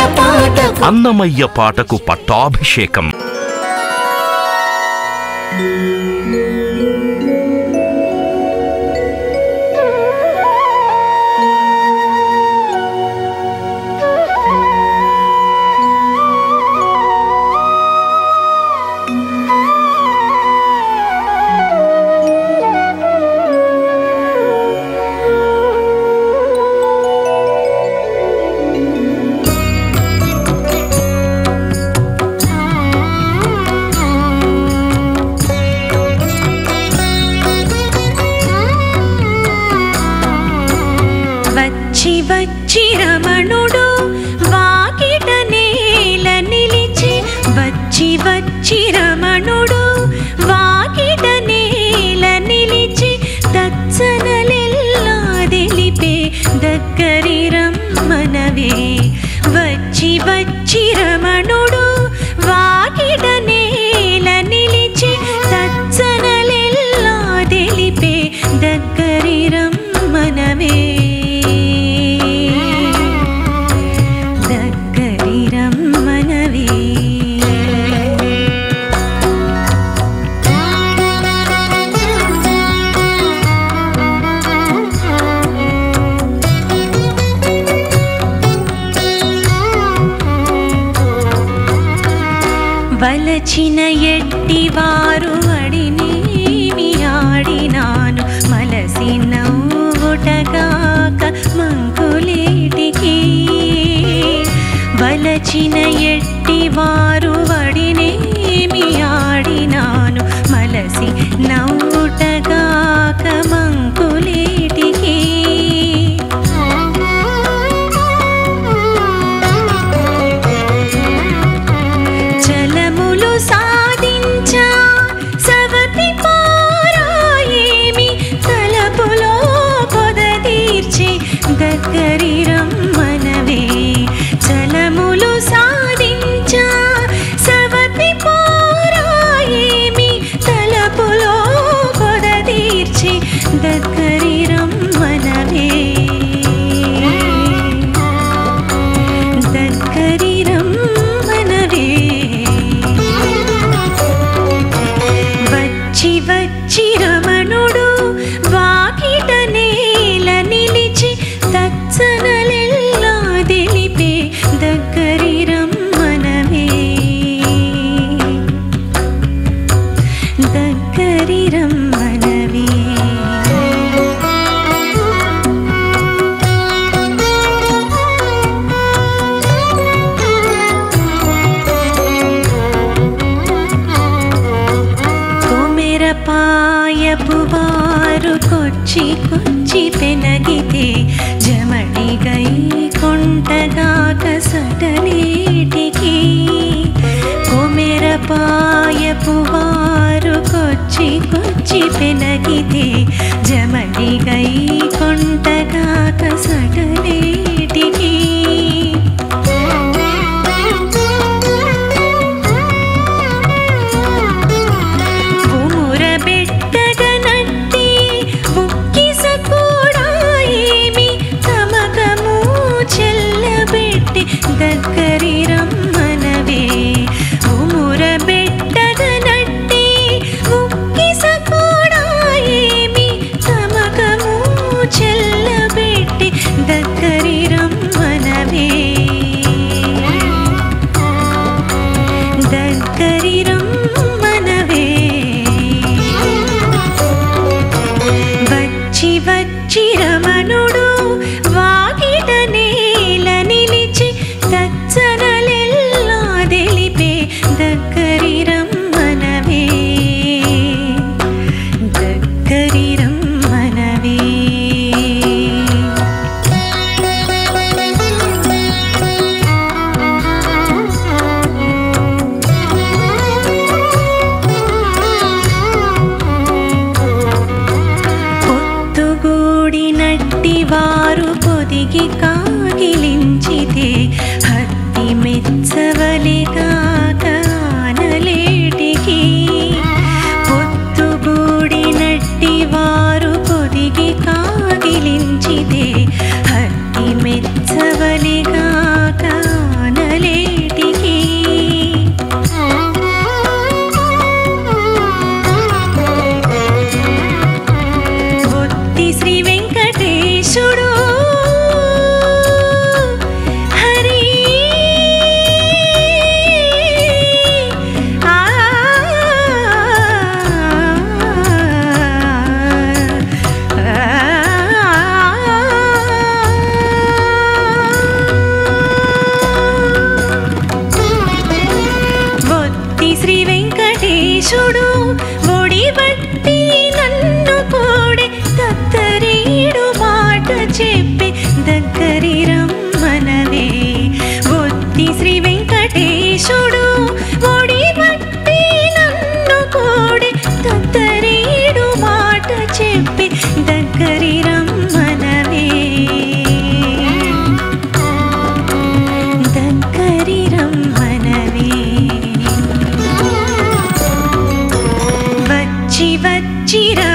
పాటకు అన్నమయ్య పాటకు పట్టాభిషేకం వచ్చి వచ్చి రమణుడు వాకిట నేల నిలిచి వచ్చి వచ్చి రమణుడు వాకిట నేల నిలిచి తత్సనలెల్లా తెలిపే దగ్గరి రమ్మనవే వచ్చి వచ్చి రమణుడు వాకిట నేల నిలిచి తత్సనలెల్లా తెలిపే దగ్గరి రమ్మనవే దగ్గరి రమ్మనవే వలచిన ఎట్టివారు అడినేమి ఆడినాను మలసి నవ్వుటగాక మంకులేటికి వలచిన ఎట్టివారు వడినేమి ఆడినాను మలసి నవ్వుటగాక మంకులేటికి చలములు సాధించా సవతి పారాయేమి తలపులో పొద తీర్చి దగ్గరి రమ్మనవే చలములు సాధించా సవతి పారాయేమి తలపులో పొద తీర్చి దగ్గరి రమ్మనవే దగ్గరి రమ్మనవే వచ్చి వచ్చి రమణుడు వాకిట నేల నిలిచి తత్సనలెల్లా తెలిపే దగ్గరి రమ్మనవే దగ్గరి రమ్మనవే కొమెరపాయపు వారు కొచ్చి కొచ్చి పెనగితే జమడి గై కొంటగాక సటలేటికి కొమెరపాయపు వారు కొచ్చి కొచ్చి పెనగితే జమడి గై కొంటగాక సటలేటికి ఉమురబెట్టగనట్టి ముక్కిస కూడా ఏమి తమకము చెల్లబెట్టి దగ్గరి రమ్మనవే ఉమురబెట్టగనట్టి ముక్కిస కూడా ఏమి తమకము చెల్లబెట్టి దగ్గరి రమ్మనవే దగ్గరి రమ్మనవే వచ్చి వచ్చి రమణుడు వాకిట నేల నిలిచి తచ్చనలెల్లా తెలిపే వెంకటేశుడు ఒడి బట్టి నన్ను కోడే తత్తరీడు మాట చెప్పి దగ్గరి రమ్మనవే ఒత్తి శ్రీ వెంకటేశుడు ఒడి బట్టి నన్ను కోడే తత్తరీడు మాట చెప్పి దగ్గరి రమ్మనవే దగ్గరి రమ్మనవే వచ్చి వచ్చి రా